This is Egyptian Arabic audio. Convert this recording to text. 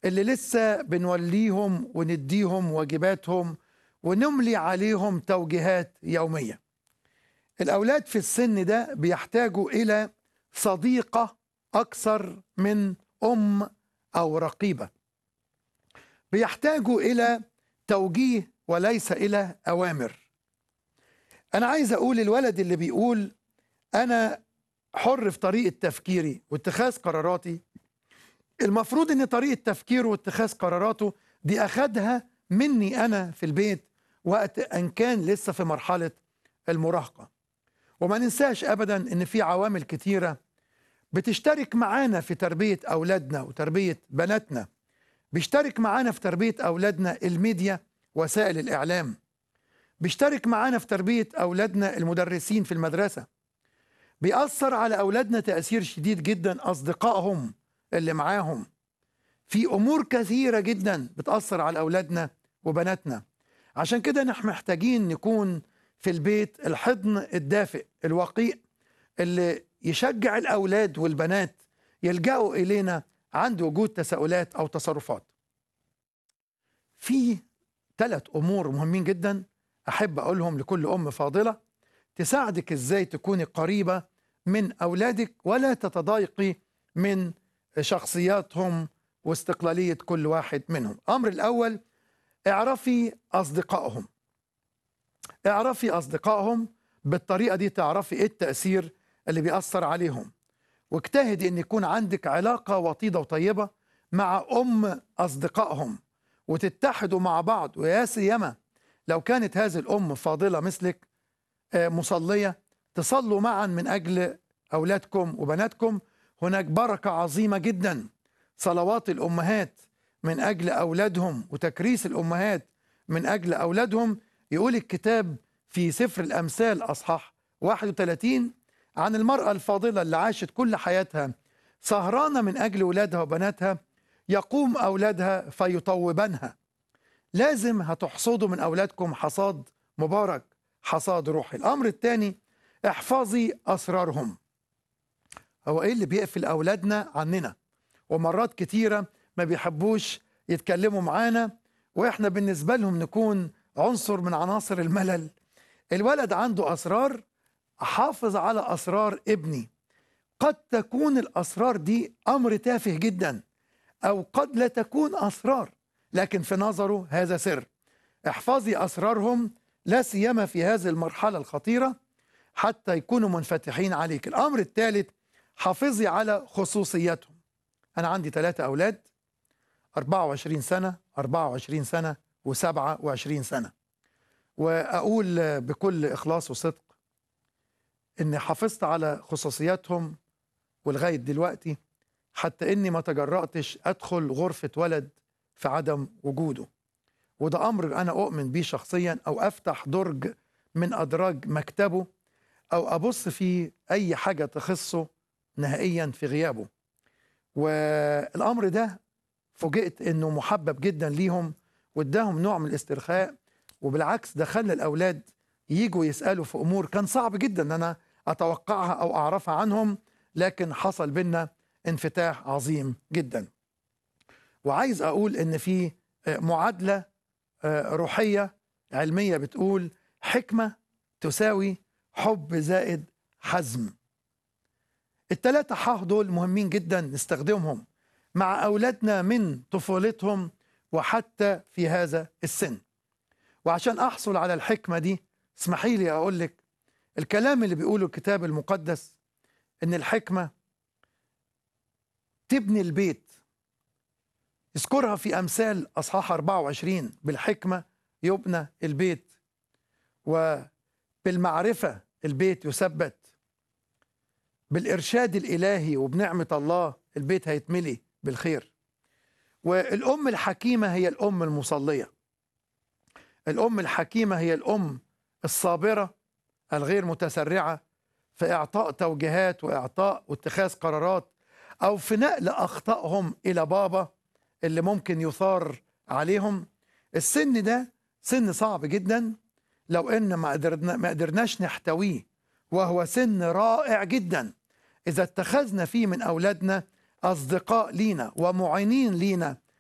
اللي لسه بنوليهم ونديهم واجباتهم ونملي عليهم توجيهات يومية الأولاد في السن ده بيحتاجوا إلى صديقة أكثر من أم أو رقيبة بيحتاجوا إلى توجيه وليس إلى أوامر أنا عايز أقول الولد اللي بيقول أنا حر في طريقة تفكيري واتخاذ قراراتي المفروض ان طريقة تفكيره واتخاذ قراراته دي أخدها مني أنا في البيت وقت أن كان لسه في مرحلة المراهقة وما ننساش أبدا أن في عوامل كتيرة بتشترك معانا في تربية أولادنا وتربية بناتنا بيشترك معانا في تربية أولادنا الميديا وسائل الإعلام بيشترك معانا في تربية أولادنا المدرسين في المدرسة بيأثر على أولادنا تأثير شديد جدا أصدقائهم اللي معاهم في أمور كثيرة جدا بتأثر على أولادنا وبناتنا عشان كده نحن محتاجين نكون في البيت الحضن الدافئ الوقيء اللي يشجع الأولاد والبنات يلجأوا إلينا عند وجود تساؤلات أو تصرفات في ثلاث أمور مهمين جدا أحب أقولهم لكل أم فاضلة تساعدك إزاي تكوني قريبة من أولادك ولا تتضايقي من شخصياتهم واستقلالية كل واحد منهم الأمر الأول اعرفي أصدقائهم اعرفي أصدقائهم بالطريقة دي تعرفي إيه التأثير اللي بيأثر عليهم واجتهدي أن يكون عندك علاقة وطيدة وطيبة مع أم أصدقائهم وتتحدوا مع بعض ويا سيما لو كانت هذه الأم فاضلة مثلك مصلية تصلوا معا من أجل أولادكم وبناتكم هناك بركة عظيمة جدا صلوات الأمهات من أجل أولادهم وتكريس الأمهات من أجل أولادهم يقول الكتاب في سفر الأمثال أصحاح 31 عن المرأة الفاضلة اللي عاشت كل حياتها سهرانة من أجل أولادها وبناتها يقوم أولادها فيطوبنها لازم هتحصدوا من أولادكم حصاد مبارك حصاد روحي الأمر الثاني احفظي أسرارهم هو إيه اللي بيقفل أولادنا عننا ومرات كتيرة ما بيحبوش يتكلموا معانا وإحنا بالنسبة لهم نكون عنصر من عناصر الملل الولد عنده أسرار أحافظ على أسرار ابني قد تكون الأسرار دي أمر تافه جدا أو قد لا تكون أسرار لكن في نظره هذا سر احفظي أسرارهم لا سيما في هذه المرحلة الخطيرة حتى يكونوا منفتحين عليك الأمر الثالث حافظي على خصوصياتهم أنا عندي ثلاثة أولاد 24 سنة 24 سنة و27 سنة وأقول بكل إخلاص وصدق إني حافظت على خصوصياتهم ولغاية دلوقتي حتى إني ما تجرأتش أدخل غرفة ولد في عدم وجوده وده أمر أنا أؤمن بيه شخصيا أو أفتح درج من أدراج مكتبه أو أبص في أي حاجة تخصه نهائيا في غيابه والأمر ده فوجئت أنه محبب جدا ليهم واداهم نوع من الاسترخاء وبالعكس ده خلى الأولاد يجوا يسألوا في أمور كان صعب جدا أن أنا أتوقعها أو أعرفها عنهم لكن حصل بينا انفتاح عظيم جدا وعايز أقول أن في معادلة روحية علمية بتقول حكمة تساوي حب زائد حزم التلاتة حاه دول مهمين جدا نستخدمهم مع أولادنا من طفولتهم وحتى في هذا السن وعشان أحصل على الحكمة دي اسمحي لي أقول لك الكلام اللي بيقوله الكتاب المقدس إن الحكمة تبني البيت يذكرها في أمثال أصحاح 24 بالحكمة يبنى البيت وبالمعرفة البيت يثبت بالإرشاد الإلهي وبنعمة الله البيت هيتملي بالخير والأم الحكيمة هي الأم المصلية الأم الحكيمة هي الأم الصابرة الغير متسرعة في إعطاء توجيهات وإعطاء واتخاذ قرارات أو في نقل أخطائهم إلى بابا اللي ممكن يثار عليهم السن ده سن صعب جدا لو ان ما قدرنا ما قدرناش نحتويه وهو سن رائع جدا اذا اتخذنا فيه من اولادنا اصدقاء لينا ومعينين لينا